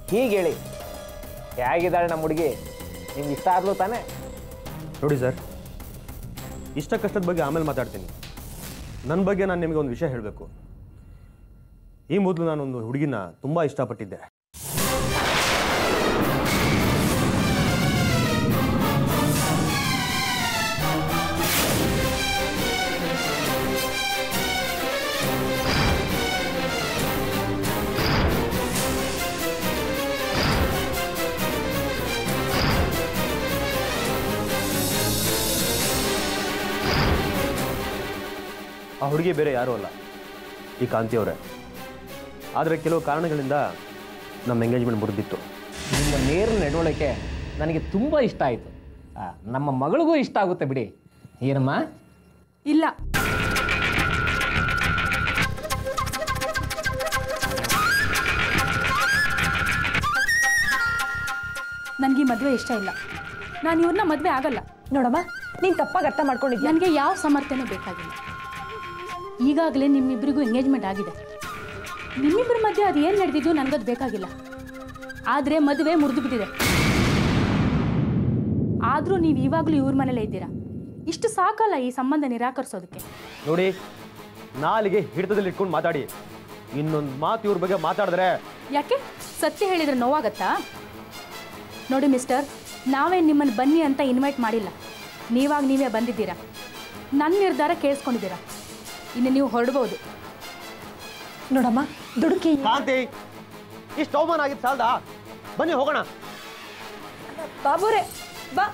ಹೀಗೆ ಹೇಳಿ ಹೇಗಿದ್ದಾಳೆ ನಮ್ಮ ಹುಡುಗಿ ನಿಮ್ಗೆ ಇಷ್ಟ ಆದ್ಲು ತಾನೇ ನೋಡಿ ಸರ್ ಇಷ್ಟ ಕಷ್ಟದ ಬಗ್ಗೆ ಆಮೇಲೆ ಮಾತಾಡ್ತೀನಿ ನನ್ನ ಬಗ್ಗೆ ನಾನು ನಿಮಗೆ ಒಂದು ವಿಷಯ ಹೇಳಬೇಕು ಈ ಮೊದಲು ನಾನೊಂದು ಹುಡುಗಿನ ತುಂಬ ಇಷ್ಟಪಟ್ಟಿದ್ದೆ ಆ ಹುಡುಗಿ ಬೇರೆ ಯಾರೂ ಅಲ್ಲ ಈ ಕಾಂತಿಯವರೇ ಆದರೆ ಕೆಲವು ಕಾರಣಗಳಿಂದ ನಮ್ಮ ಎಂಗೇಜ್ಮೆಂಟ್ ಮುರಿದಿತ್ತು ನಿಮ್ಮ ನೇರ ನಡವಳಿಕೆ ನನಗೆ ತುಂಬ ಇಷ್ಟ ಆಯಿತು ನಮ್ಮ ಮಗಳಿಗೂ ಇಷ್ಟ ಆಗುತ್ತೆ ಬಿಡಿ ಏನಮ್ಮ ಇಲ್ಲ ನನಗೆ ಈ ಮದುವೆ ಇಷ್ಟ ಇಲ್ಲ ನಾನು ಇವ್ರನ್ನ ಮದುವೆ ಆಗಲ್ಲ ನೋಡಮ್ಮ ನೀನ್ ತಪ್ಪಾಗಿ ಅರ್ಥ ಮಾಡ್ಕೊಂಡಿದ್ಯಾ ನನಗೆ ಯಾವ ಸಮರ್ಥನೆ ಬೇಕಾಗಿಲ್ಲ ಈಗಾಗಲೇ ನಿಮ್ಮಿಬ್ಬರಿಗೂ ಎಂಗೇಜ್ಮೆಂಟ್ ಆಗಿದೆ ನಿಮ್ಮಿಬ್ಬರ ಮಧ್ಯೆ ಅದು ಏನು ನಡೆದಿದ್ದು ನನಗದು ಬೇಕಾಗಿಲ್ಲ ಆದರೆ ಮದುವೆ ಮುರಿದು ಬಿದ್ದಿದೆ ಆದರೂ ನೀವು ಇವಾಗಲೂ ಇವ್ರ ಮನೇಲೇ ಇದ್ದೀರಾ ಇಷ್ಟು ಸಾಕಲ್ಲ ಈ ಸಂಬಂಧ ನಿರಾಕರಿಸೋದಕ್ಕೆ ನೋಡಿ ನಾಲಿಗೆ ಹಿಡಿತದಲ್ಲಿ ಇಟ್ಕೊಂಡು ಮಾತಾಡಿ ಇನ್ನೊಂದು ಮಾತು ಇವ್ರ ಬಗ್ಗೆ ಮಾತಾಡಿದ್ರೆ ಯಾಕೆ ಸತ್ಯ ಹೇಳಿದ್ರೆ ನೋವಾಗತ್ತಾ ನೋಡಿ ಮಿಸ್ಟರ್ ನಾವೇ ನಿಮ್ಮನ್ನು ಬನ್ನಿ ಅಂತ ಇನ್ವೈಟ್ ಮಾಡಿಲ್ಲ ನೀವಾಗ ನೀವೇ ಬಂದಿದ್ದೀರಾ ನನ್ನ ನಿರ್ಧಾರ ಕೇಳಿಸ್ಕೊಂಡಿದ್ದೀರಾ ಇನ್ನು ನೀವು ಹೊರಡ್ಬೋದು ನೋಡಮ್ಮ ದುಡುಕಿ ಕಾಂತಿ ಇಷ್ಟು ಅವಮಾನ ಆಗಿದ್ದು ಸಾಲ್ದಾ ಬನ್ನಿ ಹೋಗೋಣ ಬಾಬುರೇ ಬಾ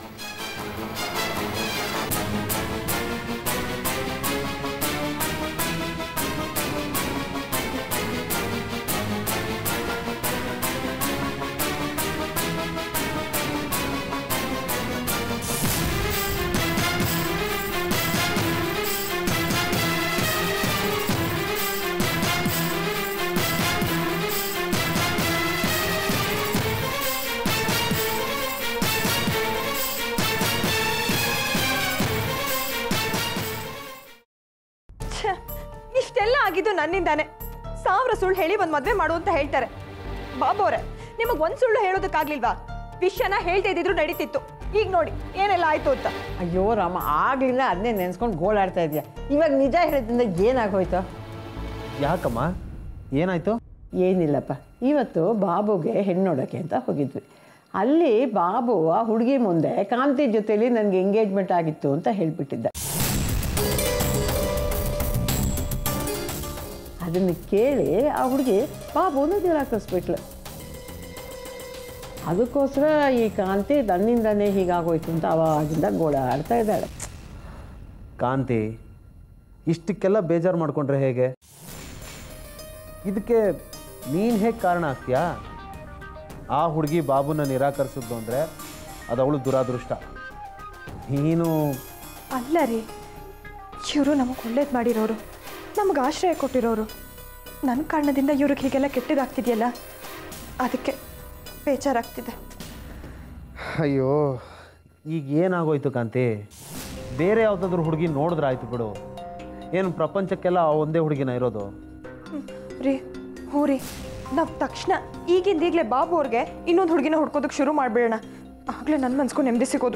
ಛೆ, ಇಷ್ಟೆಲ್ಲ ಆಗಿದ್ದು ನನ್ನಿಂದಾನೆ ಸಾವಿರ ಸುಳ್ಳು ಹೇಳಿ ಒಂದು ಮದುವೆ ಮಾಡು ಅಂತ ಹೇಳ್ತಾರೆ ಬಾಬು ಅವರೇ ನಿಮಗೆ ಒಂದು ಸುಳ್ಳು ಹೇಳೋದಕ್ಕಾಗ್ಲಿಲ್ವಾ ವಿಷಯನ ಹೇಳ್ತಾ ಇದ್ದಿದ್ರು ನಡೀತಿತ್ತು ಈಗ ನೋಡಿ ಏನೆಲ್ಲ ಆಯ್ತು ಅಂತ ಅಯ್ಯೋ ರಾಮ ಆಗ್ಲಿಲ್ಲ ಅದನ್ನೇ ನೆನ್ಸ್ಕೊಂಡು ಗೋಳಾಡ್ತಾ ಇದೆಯಾ ಇವಾಗ ನಿಜ ಹೇಳಿದ್ರಿಂದ ಏನಾಗೋಯ್ತು ಯಾಕಮ್ಮ ಏನಾಯ್ತು ಏನಿಲ್ಲಪ್ಪ ಇವತ್ತು ಬಾಬುಗೆ ಹೆಣ್ಣು ನೋಡೋಕ್ಕೆ ಅಂತ ಹೋಗಿದ್ವಿ ಅಲ್ಲಿ ಬಾಬು ಆ ಹುಡುಗಿ ಮುಂದೆ ಕಾಂತಿ ಜೊತೆಲಿ ನನಗೆ ಎಂಗೇಜ್ಮೆಂಟ್ ಆಗಿತ್ತು ಅಂತ ಹೇಳ್ಬಿಟ್ಟಿದ್ದ ಅದನ್ನು ಕೇಳಿ ಆ ಹುಡುಗಿ ಬಾಬುನ ನಿರಾಕರಿಸ್ಬಿಟ್ಲು ಅದಕ್ಕೋಸ್ಕರ ಈ ಕಾಂತಿ ತನ್ನಿಂದನೇ ಹೀಗಾಗೋಯ್ತು ಅಂತ ಅವಾಗಿಂದ ಗೋಳಾಡ್ತಾ ಇದ್ದಾಳೆ ಕಾಂತಿ ಇಷ್ಟಕ್ಕೆಲ್ಲ ಬೇಜಾರು ಮಾಡ್ಕೊಂಡ್ರೆ ಹೇಗೆ ಇದಕ್ಕೆ ನೀನು ಹೇಗೆ ಕಾರಣ ಆಗ್ತೀಯಾ ಆ ಹುಡುಗಿ ಬಾಬುನ ನಿರಾಕರಿಸಿದ್ದು ಅಂದರೆ ಅದು ಅವಳು ದುರಾದೃಷ್ಟ ನೀನು ಅಲ್ಲ ರೀ ಇವರು ನಮಗೆ ಒಳ್ಳೇದು ಮಾಡಿರೋರು ನಮಗೆ ಆಶ್ರಯ ಕೊಟ್ಟಿರೋರು ನನ್ನ ಕಾರಣದಿಂದ ಇವ್ರಿಗೆ ಹೀಗೆಲ್ಲ ಕೆಟ್ಟದಾಗ್ತಿದೆಯಲ್ಲ ಅದಕ್ಕೆ ಬೇಜಾರಾಗ್ತಿದೆ ಅಯ್ಯೋ ಈಗ ಏನಾಗೋಯ್ತು ಕಾಂತಿ ಬೇರೆ ಯಾವುದಾದ್ರೂ ಹುಡುಗಿ ನೋಡಿದ್ರೆ ಆಯ್ತು ಬಿಡು ಏನು ಪ್ರಪಂಚಕ್ಕೆಲ್ಲ ಆ ಒಂದೇ ಹುಡುಗಿನ ಇರೋದು ಹ್ಮ್. ರೀ ಹ್ಞೂ ರೀ ನಾವು ತಕ್ಷಣ ಈಗಿಂದ ಈಗಲೇ ಬಾಬು ಅವ್ರಿಗೆ ಇನ್ನೊಂದು ಹುಡುಗಿನ ಹುಡ್ಕೋದಕ್ಕೆ ಶುರು ಮಾಡಿಬಿಡೋಣ ಆಗಲೇ ನನ್ನ ಮನ್ಸ್ಗೂ ನೆಮ್ಮದಿ ಸಿಗೋದು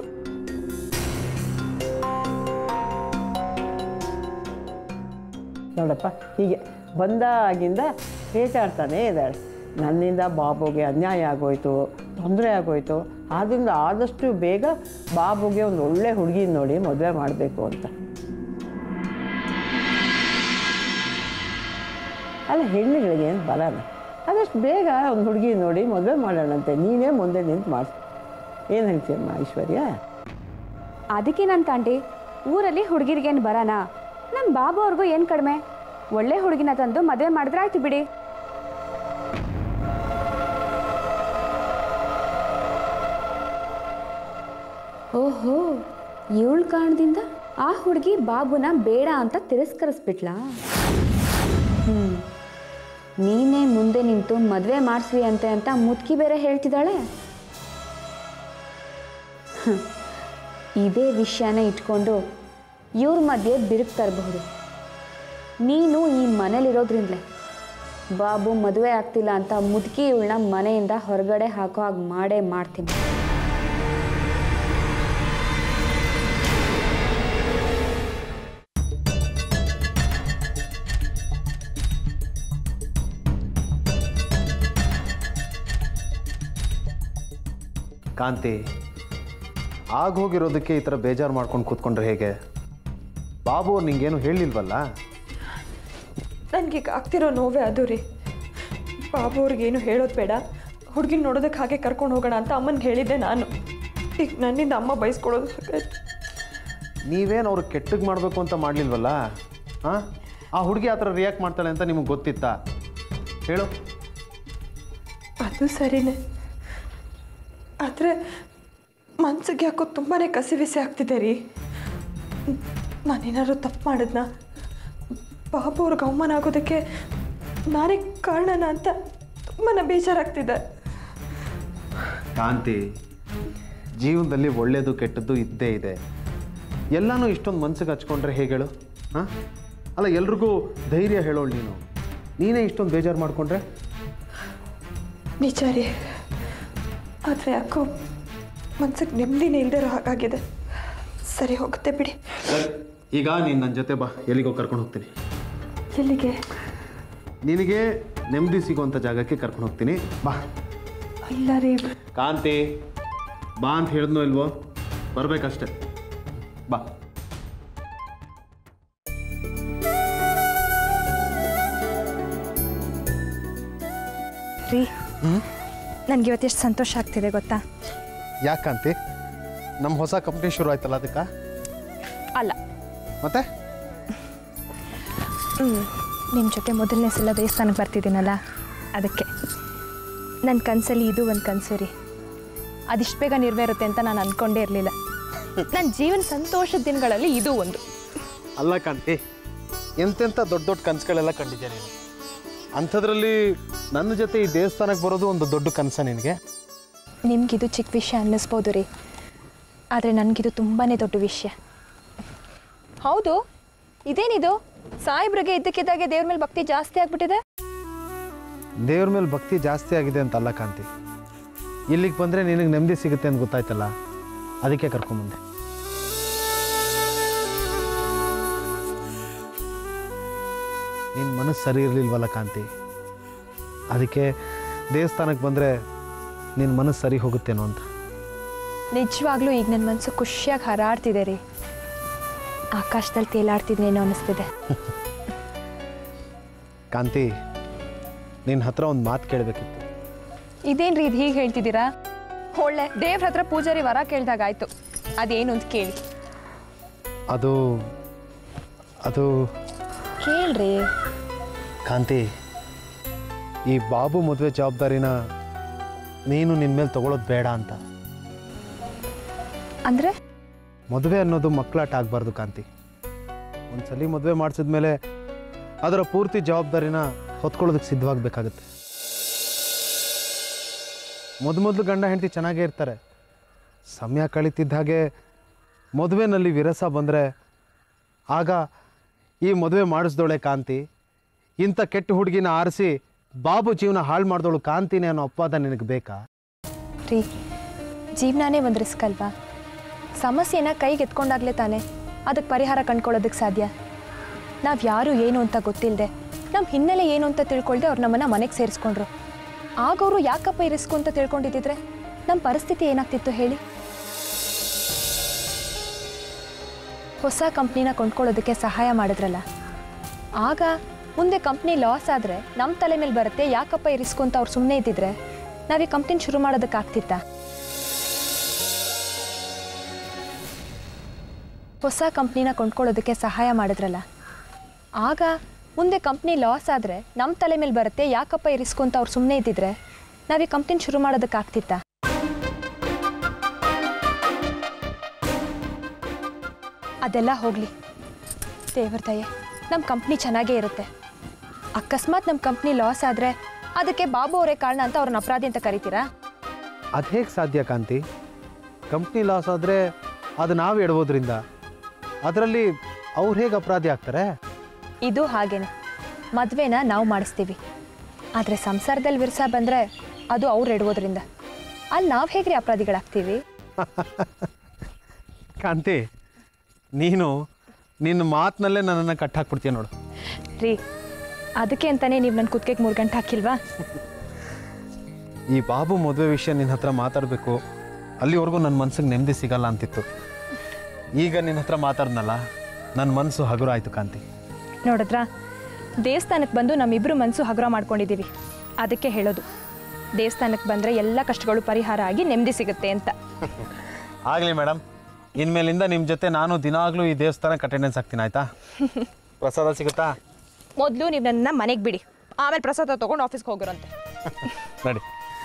ನೋಡಪ್ಪ ಹೀಗೆ ಬಂದಾಗಿಂದ ಪೇಚಾಡ್ತಾನೇ ಇದ್ದಾಳೆ ನನ್ನಿಂದ ಬಾಬುಗೆ ಅನ್ಯಾಯ ಆಗೋಯ್ತು ತೊಂದರೆ ಆಗೋಯ್ತು ಆದ್ದರಿಂದ ಆದಷ್ಟು ಬೇಗ ಬಾಬುಗೆ ಒಂದು ಒಳ್ಳೆ ಹುಡುಗಿ ನೋಡಿ ಮದುವೆ ಮಾಡಬೇಕು ಅಂತ ಅಲ್ಲ ಹೆಣ್ಣುಗಳಿಗೆ ಏನು ಬರಲ್ಲ ಆದಷ್ಟು ಬೇಗ ಒಂದು ಹುಡುಗಿ ನೋಡಿ ಮದುವೆ ಮಾಡೋಣಂತೆ ನೀನೇ ಮುಂದೆ ನಿಂತು ಮಾಡಿಸ್ ಏನು ಹೇಳ್ತೀಯಮ್ಮ ಐಶ್ವರ್ಯ ಅದಕ್ಕೆ ನನ್ನ ತಾಂಟಿ ಊರಲ್ಲಿ ಹುಡುಗಿರಿಗೇನು ಬರೋಣ ನಮ್ಮ ಬಾಬು ಅವ್ರಿಗೂ ಏನು ಕಡಿಮೆ ಒಳ್ಳೆ ಹುಡುಗಿನ ತಂದು ಮದುವೆ ಮಾಡಿದ್ರೆ ಆಯ್ತು ಬಿಡಿ ಓಹೋ ಇವಳ ಕಾರಣದಿಂದ ಆ ಹುಡುಗಿ ಬಾಬುನ ಬೇಡ ಅಂತ ತಿರಸ್ಕರಿಸ್ಬಿಟ್ಲಾ ಹ್ಞೂ ನೀನೇ ಮುಂದೆ ನಿಂತು ಮದುವೆ ಮಾಡಿಸ್ವಿ ಅಂತೆ ಅಂತ ಮುದುಕಿ ಬೇರೆ ಹೇಳ್ತಿದ್ದಾಳೆ ಹ್ಮ್. ಇದೇ ವಿಷಯನ ಇಟ್ಕೊಂಡು ಇವ್ರ ಮಧ್ಯೆ ಬಿರುಕು ತರಬಹುದು ನೀನು ಈ ಮನೇಲಿರೋದ್ರಿಂದಲೇ ಬಾಬು ಮದುವೆ ಆಗ್ತಿಲ್ಲ ಅಂತ ಮುದುಕಿ ಇವಳನ್ನ ಮನೆಯಿಂದ ಹೊರಗಡೆ ಹಾಕೋ ಹಾಗೆ ಮಾಡೇ ಮಾಡ್ತೀನಿ ಕಾಂತಿ ಆಗ ಹೋಗಿರೋದಕ್ಕೆ ಈ ಥರ ಬೇಜಾರು ಮಾಡ್ಕೊಂಡು ಕೂತ್ಕೊಂಡ್ರೆ ಹೇಗೆ ಬಾಬು ಅವ್ರು ನಿಂಗೇನು ಹೇಳಿಲ್ವಲ್ಲ ನನಗೀಗ ಆಗ್ತಿರೋ ನೋವೇ ಅದು ರೀ ಬಾಬು ಅವ್ರಿಗೇನು ಹೇಳೋದು ಬೇಡ ಹುಡುಗಿನ ನೋಡೋದಕ್ಕೆ ಹಾಗೆ ಕರ್ಕೊಂಡು ಹೋಗೋಣ ಅಂತ ಅಮ್ಮನಿಗೆ ಹೇಳಿದ್ದೆ ನಾನು ಈಗ ನನ್ನಿಂದ ಅಮ್ಮ ಬಯಸ್ಕೊಳ್ಳೋದು ಸಾಕಾಯ್ತು ನೀವೇನು ಅವ್ರಿಗೆ ಕೆಟ್ಟಗೆ ಮಾಡಬೇಕು ಅಂತ ಮಾಡಲಿಲ್ವಲ್ಲ ಹಾಂ ಆ ಹುಡುಗಿ ಆ ಥರ ರಿಯಾಕ್ಟ್ ಮಾಡ್ತಾಳೆ ಅಂತ ನಿಮಗೆ ಗೊತ್ತಿತ್ತಾ ಹೇಳು ಅದು ಸರಿನೇ ಆದರೆ ಮನ್ಸಿಗೆ ಯಾಕೋ ತುಂಬಾ ಕಸಿವಿಸಿ ಆಗ್ತಿದೆ ರೀ ನಾನೇನಾದ್ರು ತಪ್ಪು ಮಾಡಿದ್ನ ಬಾಬು ಅವ್ರಿಗೆ ಅವಮಾನ ಆಗೋದಕ್ಕೆ ನಾನೇ ಕಾರಣನ ಅಂತ ತುಂಬಾ ಬೇಜಾರಾಗ್ತಿದೆ ಕಾಂತಿ ಜೀವನದಲ್ಲಿ ಒಳ್ಳೆಯದು ಕೆಟ್ಟದ್ದು ಇದ್ದೇ ಇದೆ ಎಲ್ಲನೂ ಇಷ್ಟೊಂದು ಮನ್ಸಿಗೆ ಹಚ್ಕೊಂಡ್ರೆ ಹೇಗೆ ಹೇಳು ಹಾಂ ಅಲ್ಲ ಎಲ್ರಿಗೂ ಧೈರ್ಯ ಹೇಳೋಳು ನೀನು ನೀನೇ ಇಷ್ಟೊಂದು ಬೇಜಾರು ಮಾಡಿಕೊಂಡ್ರೆ ನಿಜ ರೀ ಆದರೆ ಯಾಕೋ ಮನ್ಸಿಗೆ ನೆಮ್ಮದಿನೇ ಇಲ್ದಿರೋ ಹಾಗಾಗಿದೆ ಸರಿ ಹೋಗುತ್ತೆ ಬಿಡಿ ಈಗ ನೀನು ನನ್ನ ಜೊತೆ ಬಾ ಎಲ್ಲಿಗೋ ಕರ್ಕೊಂಡು ಹೋಗ್ತೀನಿ ಎಲ್ಲಿಗೆ ನಿನಗೆ ನೆಮ್ಮದಿ ಸಿಗೋಂಥ ಜಾಗಕ್ಕೆ ಕರ್ಕೊಂಡು ಹೋಗ್ತೀನಿ ಬಾ ಇಲ್ಲ ರೀ ಕಾಂತಿ ಬಾ ಅಂತ ಹೇಳಿದ್ನೋ ಇಲ್ವೋ ಬರ್ಬೇಕಷ್ಟೆ ಬಾ ರೀ ನನಗೆ ಇವತ್ತೆಷ್ಟು ಸಂತೋಷ ಆಗ್ತಿದೆ ಗೊತ್ತಾ ಯಾಕೆ ಕಾಂತಿ ನಮ್ಮ ಹೊಸ ಕಂಪ್ನಿ ಶುರು ಆಯ್ತಲ್ಲ ಅದಕ್ಕೆ ಅಲ್ಲ ಮತ್ತೆ ನಿಮ್ಮ ಜೊತೆ ಮೊದಲನೇ ಸಲ ದೇವಸ್ಥಾನಕ್ಕೆ ಬರ್ತಿದ್ದೀನಲ್ಲ ಅದಕ್ಕೆ ನನ್ನ ಕನಸಲ್ಲಿ ಇದು ಒಂದು ಕನಸು ರೀ ಅದಿಷ್ಟು ಬೇಗ ನೆರವೇರುತ್ತೆ ಅಂತ ನಾನು ಅಂದ್ಕೊಂಡೇ ಇರಲಿಲ್ಲ ನನ್ನ ಜೀವನ ಸಂತೋಷದ ದಿನಗಳಲ್ಲಿ ಇದು ಒಂದು ಅಲ್ಲ ಕಾಂತಿ ಎಂತೆಂಥ ದೊಡ್ಡ ದೊಡ್ಡ ಕನಸುಗಳೆಲ್ಲ ಕಂಡಿದ್ಯಾ ನೀನು ಅಂಥದ್ರಲ್ಲಿ ನನ್ನ ಜೊತೆ ಈ ದೇವಸ್ಥಾನಕ್ಕೆ ಬರೋದು ಒಂದು ದೊಡ್ಡ ಕನಸ ನಿನಗೆ ನಿಮಗಿದು ಚಿಕ್ಕ ವಿಷಯ ಅನ್ನಿಸ್ಬೋದು ರೀ ಆದರೆ ನನಗಿದು ತುಂಬಾ ದೊಡ್ಡ ವಿಷಯ ಹೌದು ಇದೇನಿದು ಸಾಯಿಬ್ರಿಗೆ ಇದ್ದಕ್ಕಿದ್ದಾಗೆ ದೇವ್ರ ಮೇಲೆ ಭಕ್ತಿ ಜಾಸ್ತಿ ಆಗ್ಬಿಟ್ಟಿದೆ ದೇವ್ರ ಮೇಲೆ ಭಕ್ತಿ ಜಾಸ್ತಿ ಆಗಿದೆ ಅಂತಲ್ಲ ಕಾಂತಿ ಇಲ್ಲಿಗೆ ಬಂದರೆ ನಿನಗೆ ನೆಮ್ಮದಿ ಸಿಗುತ್ತೆ ಅಂತ ಗೊತ್ತಾಯ್ತಲ್ಲ ಅದಕ್ಕೆ ಕರ್ಕೊಂಬಂದೆ ನಿನ್ನ ಮನಸ್ಸು ಸರಿ ಇರಲಿಲ್ವಲ್ಲ ಕಾಂತಿ ಅದಕ್ಕೆ ದೇವಸ್ಥಾನಕ್ಕೆ ಬಂದರೆ ನಿನ್ನ ಮನಸ್ಸು ಸರಿ ಹೋಗುತ್ತೇನೋ ಅಂತ ನಿಜವಾಗ್ಲೂ ಈಗ ನನ್ನ ಮನಸ್ಸು ಖುಷಿಯಾಗಿ ಹಾರಾಡ್ತಿದೆ ರೀ ಆಕಾಶದಲ್ಲಿ ತೇಲಾಡ್ತಿದ್ನೇನೋ ಅನ್ನಿಸ್ತಿದೆ ಕಾಂತಿ ನಿನ್ನ ಹತ್ರ ಒಂದು ಮಾತು ಕೇಳಬೇಕಿತ್ತು ಇದೇನ್ರಿ ಇದು ಹೀಗೆ ಹೇಳ್ತಿದ್ದೀರಾ ಒಳ್ಳೆ ದೇವ್ರ ಹತ್ರ ಪೂಜಾರಿ ವರ ಕೇಳ್ದಾಗಾಯ್ತು ಅದೇನು ಅಂತ ಕೇಳಿ ಅದು ಅದು ಕೇಳ್ರಿ ಕಾಂತಿ ಈ ಬಾಬು ಮದುವೆ ಜವಾಬ್ದಾರಿನ ನೀನು ನಿನ್ನ ಮೇಲೆ ತಗೊಳ್ಳೋದು ಬೇಡ ಅಂತ ಅಂದರೆ ಮದುವೆ ಅನ್ನೋದು ಮಕ್ಕಳಾಟ ಆಗಬಾರ್ದು ಕಾಂತಿ ಒಂದ್ಸಲಿ ಮದುವೆ ಮಾಡಿಸಿದ್ಮೇಲೆ ಅದರ ಪೂರ್ತಿ ಜವಾಬ್ದಾರಿನ ಹೊತ್ಕೊಳ್ಳೋದಕ್ಕೆ ಸಿದ್ಧವಾಗಬೇಕಾಗತ್ತೆ ಮೊದಲು ಮೊದಲು ಗಂಡ ಹೆಂಡತಿ ಚೆನ್ನಾಗೇ ಇರ್ತಾರೆ ಸಮಯ ಕಳೀತಿದ್ದ ಹಾಗೆ ಮದುವೆನಲ್ಲಿ ವಿರಸ ಬಂದರೆ ಆಗ ಈ ಮದುವೆ ಮಾಡಿಸ್ದೋಳೆ ಕಾಂತಿ ಇಂಥ ಕೆಟ್ಟ ಹುಡುಗಿನ ಆರಿಸಿ ಬಾಬು ಜೀವನ ಹಾಳು ಮಾಡಿದವಳು ಕಾಂತಿನೇ ಅನ್ನೋ ಅಪವಾದ ನಿನಗೆ ಬೇಕಾ ರೀ ಜೀವನನೇ ಒಂದು ರಿಸ್ಕ್ ಅಲ್ವಾ ಸಮಸ್ಯೆನ ಕೈಗೆ ಎತ್ಕೊಂಡಾಗಲೇ ತಾನೆ ಅದಕ್ಕೆ ಪರಿಹಾರ ಕಂಡ್ಕೊಳ್ಳೋದಕ್ಕೆ ಸಾಧ್ಯ ನಾವು ಯಾರು ಏನು ಅಂತ ಗೊತ್ತಿಲ್ಲದೆ ನಮ್ಮ ಹಿನ್ನೆಲೆ ಏನು ಅಂತ ತಿಳ್ಕೊಳ್ದೆ ಅವ್ರು ನಮ್ಮನ್ನು ಮನೆಗೆ ಸೇರಿಸ್ಕೊಂಡ್ರು ಆಗ ಅವರು ಯಾಕಪ್ಪ ಈ ರಿಸ್ಕು ಅಂತ ತಿಳ್ಕೊಂಡಿದ್ದಿದ್ರೆ ನಮ್ಮ ಪರಿಸ್ಥಿತಿ ಏನಾಗ್ತಿತ್ತು ಹೇಳಿ ಹೊಸ ಕಂಪ್ನಿನ ಕೊಂಡ್ಕೊಳ್ಳೋದಕ್ಕೆ ಸಹಾಯ ಮಾಡಿದ್ರಲ್ಲ ಆಗ ಮುಂದೆ ಕಂಪ್ನಿ ಲಾಸ್ ಆದರೆ ನಮ್ಮ ತಲೆ ಮೇಲೆ ಬರುತ್ತೆ ಯಾಕಪ್ಪ ಈ ರಿಸ್ಕು ಅಂತ ಅವ್ರು ಸುಮ್ಮನೆ ಇದ್ದಿದ್ರೆ ನಾವು ಈ ಕಂಪ್ನಿನ ಶುರು ಮಾಡೋದಕ್ಕಾಗ್ತಿತ್ತಾ ಹೊಸ ಕಂಪ್ನಿನ ಕೊಂಡ್ಕೊಳ್ಳೋದಕ್ಕೆ ಸಹಾಯ ಮಾಡಿದ್ರಲ್ಲ ಆಗ ಮುಂದೆ ಕಂಪ್ನಿ ಲಾಸ್ ಆದರೆ ನಮ್ಮ ತಲೆ ಮೇಲೆ ಬರುತ್ತೆ ಯಾಕಪ್ಪ ಈ ರಿಸ್ಕು ಅಂತ ಅವ್ರು ಸುಮ್ಮನೆ ಇದ್ದಿದ್ರೆ ನಾವು ಈ ಕಂಪ್ನಿನ ಶುರು ಮಾಡೋದಕ್ಕಾಗ್ತಿತ್ತಾ ಅದೆಲ್ಲ ಹೋಗಲಿ ದೇವ್ರ ದಯೆ ನಮ್ಮ ಕಂಪ್ನಿ ಚೆನ್ನಾಗೇ ಇರುತ್ತೆ ಅಕಸ್ಮಾತ್ ನಮ್ಮ ಕಂಪ್ನಿ ಲಾಸ್ ಆದರೆ ಅದಕ್ಕೆ ಬಾಬು ಅವರೇ ಕಾರಣ ಅಂತ ಅವ್ರನ್ನ ಅಪರಾಧಿ ಅಂತ ಕರಿತೀರಾ ಅದು ಹೇಗೆ ಸಾಧ್ಯ ಕಾಂತಿ ಕಂಪ್ನಿ ಲಾಸ್ ಆದರೆ ಅದು ನಾವು ಎಡಬೋದ್ರಿಂದ ಅದರಲ್ಲಿ ಅವ್ರು ಹೇಗೆ ಅಪರಾಧಿ ಆಗ್ತಾರೆ ಇದು ಹಾಗೇನೆ ಮದುವೆನ ನಾವು ಮಾಡಿಸ್ತೀವಿ ಆದರೆ ಸಂಸಾರದಲ್ಲಿ ವಿರಸ ಬಂದರೆ ಅದು ಅವ್ರು ಇಡುವುದರಿಂದ ಅಲ್ಲಿ ನಾವು ಹೇಗ್ರಿ ಅಪರಾಧಿಗಳಾಗ್ತೀವಿ ಕಾಂತಿ ನೀನು ನಿನ್ನ ಮಾತಿನಲ್ಲೇ ನನ್ನನ್ನು ಕಟ್ಟಾಕ್ಬಿಡ್ತೀಯ ನೋಡು ರೀ ಅದಕ್ಕೆ ಅಂತಾನೆ ನೀವು ನನ್ನ ಕುತ್ತಿಗೆಗೆ ಮೂರು ಗಂಟೆ ಹಾಕಿಲ್ವಾ ಈ ಬಾಬು ಮದುವೆ ವಿಷಯ ನಿನ್ನ ಹತ್ರ ಮಾತಾಡಬೇಕು ಅಲ್ಲಿವರೆಗೂ ನನ್ನ ಮನ್ಸಿಗೆ ನೆಮ್ಮದಿ ಸಿಗಲ್ಲ ಅಂತಿತ್ತು ಈಗ ನಿನ್ನ ಹತ್ರ ಮಾತಾಡ್ನಲ್ಲ ನನ್ನ ಮನಸ್ಸು ಹಗುರ ಆಯಿತು ಕಾಂತಿ ನೋಡಿದ್ರಾ ದೇವಸ್ಥಾನಕ್ಕೆ ಬಂದು ನಮ್ಮಿಬ್ಬರು ಮನಸ್ಸು ಹಗುರ ಮಾಡ್ಕೊಂಡಿದ್ದೀವಿ ಅದಕ್ಕೆ ಹೇಳೋದು ದೇವಸ್ಥಾನಕ್ಕೆ ಬಂದರೆ ಎಲ್ಲ ಕಷ್ಟಗಳು ಪರಿಹಾರ ಆಗಿ ನೆಮ್ಮದಿ ಸಿಗುತ್ತೆ ಅಂತ ಆಗಲಿ ಮೇಡಮ್ ಇನ್ಮೇಲಿಂದ ನಿಮ್ಮ ಜೊತೆ ನಾನು ದಿನಾಗಲೂ ಈ ದೇವಸ್ಥಾನಕ್ಕೆ ಅಟೆಂಡೆನ್ಸ್ ಆಗ್ತೀನಿ ಆಯಿತಾ ಪ್ರಸಾದ ಸಿಗುತ್ತಾ ಮೊದಲು ನೀವು ನನ್ನ ಮನೆಗೆ ಬಿಡಿ ಆಮೇಲೆ ಪ್ರಸಾದ ತೊಗೊಂಡು ಆಫೀಸ್ಗೆ ಹೋಗಿರಂತೆ ನಡಿ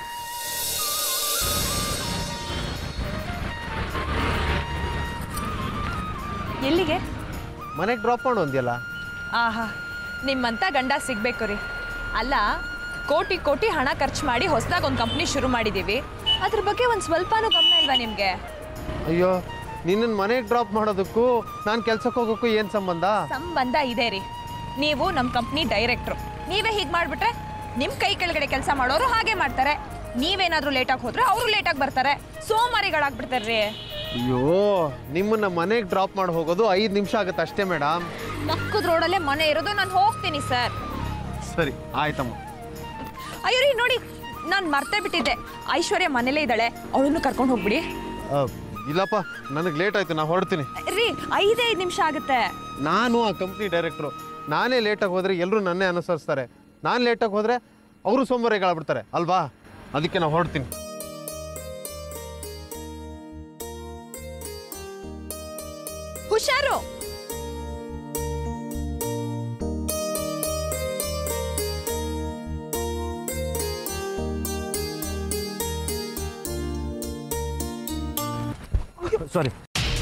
ಎಲ್ಲಿಗೆ ಮನೆಗೆ ಡ್ರಾಪ್ ಮಾಡು ಅಂದ್ಯಲ್ಲ ಆಹಾ ನಿಮ್ಮಂಥ ಗಂಡ ಸಿಗಬೇಕು ರೀ ಅಲ್ಲ ಕೋಟಿ ಕೋಟಿ ಹಣ ಖರ್ಚು ಮಾಡಿ ಹೊಸದಾಗಿ ಒಂದು ಕಂಪ್ನಿ ಶುರು ಮಾಡಿದ್ದೀವಿ ಅದ್ರ ಬಗ್ಗೆ ಒಂದು ಸ್ವಲ್ಪನೂ ಗಮನ ಇಲ್ವಾ ನಿಮಗೆ ಅಯ್ಯೋ ನಿನ್ನನ್ನು ಮನೆಗೆ ಡ್ರಾಪ್ ಮಾಡೋದಕ್ಕೂ ನಾನು ಕೆಲ್ಸಕ್ಕೆ ಹೋಗೋಕ್ಕೂ ಏನು ಸಂಬಂಧ ಸಂಬಂಧ ಇದೆ ರೀ ನೀವು ನಮ್ಮ ಕಂಪ್ನಿ ಡೈರೆಕ್ಟ್ರು ನೀವೇ ಹೀಗೆ ಮಾಡಿಬಿಟ್ರೆ ನಿಮ್ಮ ಕೈ ಕೆಳಗಡೆ ಕೆಲಸ ಮಾಡೋರು ಹಾಗೆ ಮಾಡ್ತಾರೆ ನೀವೇನಾದರೂ ಲೇಟಾಗಿ ಹೋದ್ರೆ ಅವರು ಲೇಟಾಗಿ ಬರ್ತಾರೆ ಸೋಮಾರಿಗಳಾಗ್ಬಿಡ್ತಾರೆ ರೀ ಅಯ್ಯೋ ನಿಮ್ಮನ್ನ ಮನೆಗೆ ಡ್ರಾಪ್ ಮಾಡಿ ಹೋಗೋದು ಐದು ನಿಮಿಷ ಆಗುತ್ತೆ ಅಷ್ಟೇ ಮೇಡಮ್ ಪಕ್ಕದ ರೋಡಲ್ಲೇ ಮನೆ ಇರೋದು ನಾನು ಹೋಗ್ತೀನಿ ಸರ್ ಸರಿ ಆಯ್ತಮ್ಮ ಅಯ್ಯೋ ರೀ ನೋಡಿ ನಾನು ಮರ್ತೇ ಬಿಟ್ಟಿದ್ದೆ ಐಶ್ವರ್ಯ ಮನೇಲೇ ಇದ್ದಾಳೆ ಅವಳನ್ನು ಕರ್ಕೊಂಡು ಹೋಗ್ಬಿಡಿ ಆ, ಇಲ್ಲಪ್ಪ ನನಗೆ ಲೇಟ್ ಆಯ್ತು ನಾನು ಹೊರಡ್ತೀನಿ ರೀ ಐದೇ ಐದು ನಿಮಿಷ ಆಗುತ್ತೆ ನಾನು ಆ ಕಂಪ್ನಿ ಡೈರೆಕ್ಟ್ರು ನಾನೇ ಲೇಟಾಗಿ ಹೋದರೆ ಎಲ್ಲರೂ ನನ್ನೇ ಅನುಸರಿಸ್ತಾರೆ ನಾನು ಲೇಟಾಗಿ ಹೋದರೆ ಅವರು ಸೋಮವಾರಿಗಳಾಗ್ಬಿಡ್ತಾರೆ ಅಲ್ವಾ ಅದಕ್ಕೆ ನಾವು ಹೊರಡ್ತೀನಿ ಹುಷಾರು ಸಾರಿ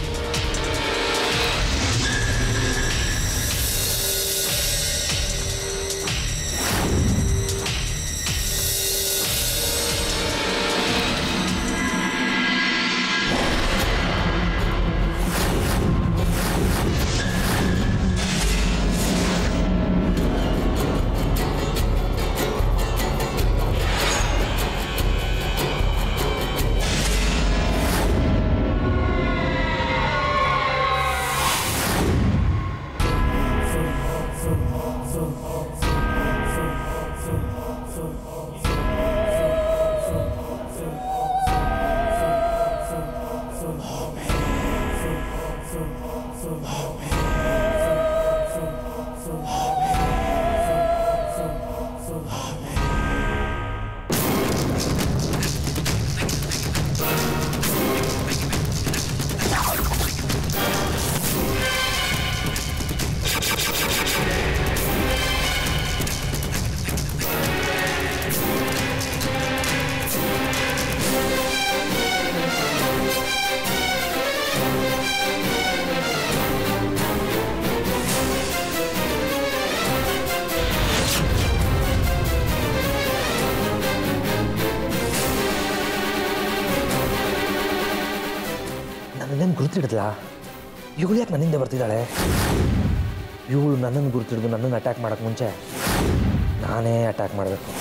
ನನ್ನನ್ನೇನು ಗುರುತಿಡ್ದಾ ಇವಳು ಯಾಕೆ ನನ್ನಿಂದ ಬರ್ತಿದ್ದಾಳೆ ಇವಳು ನನ್ನನ್ನು ಗುರುತಿಡ್ದು ನನ್ನನ್ನು ಅಟ್ಯಾಕ್ ಮಾಡೋಕ್ಕೆ ಮುಂಚೆ ನಾನೇ ಅಟ್ಯಾಕ್ ಮಾಡಬೇಕು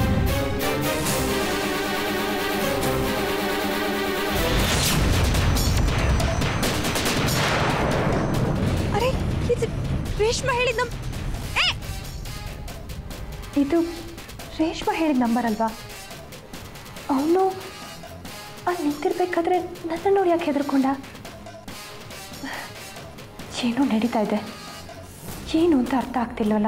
ಅರೆ ಇದು ರೇಷ್ಮಾ ಹೇಳಿದ ನಮ್ ಏ! ಇದು ರೇಷ್ಮಾ ಹೇಳಿದ ನಂಬರ್ ಅಲ್ವಾ ಅವನು ಅಲ್ಲಿ ನಿಂತಿರ್ಬೇಕಾದ್ರೆ ನನ್ನ ನೋಡಿ ಯಾಕೆ ಹೆದರ್ಕೊಂಡ ಏನೋ ನಡೀತಾ ಇದೆ ಏನು ಅಂತ ಅರ್ಥ ಆಗ್ತಿಲ್ವಲ್ಲ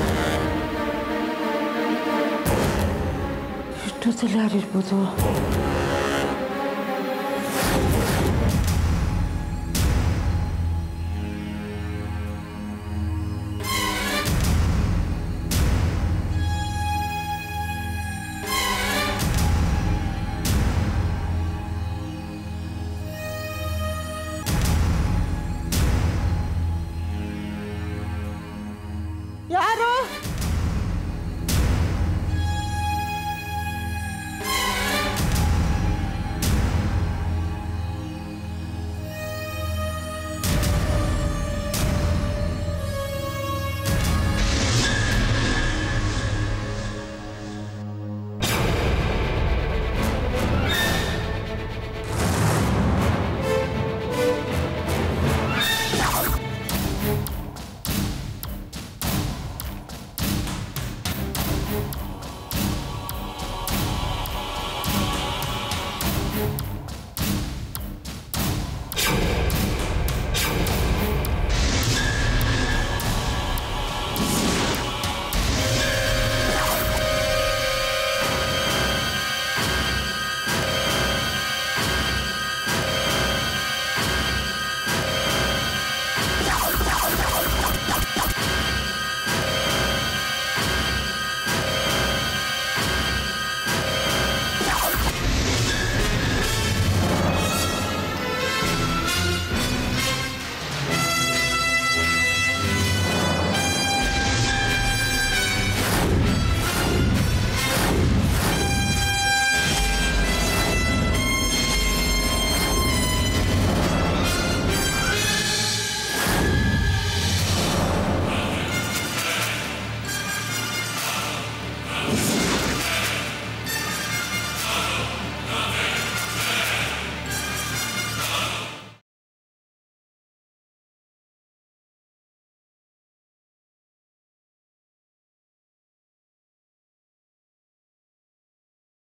ಎಷ್ಟು ಸಲ ಯಾರಿರ್ಬೋದು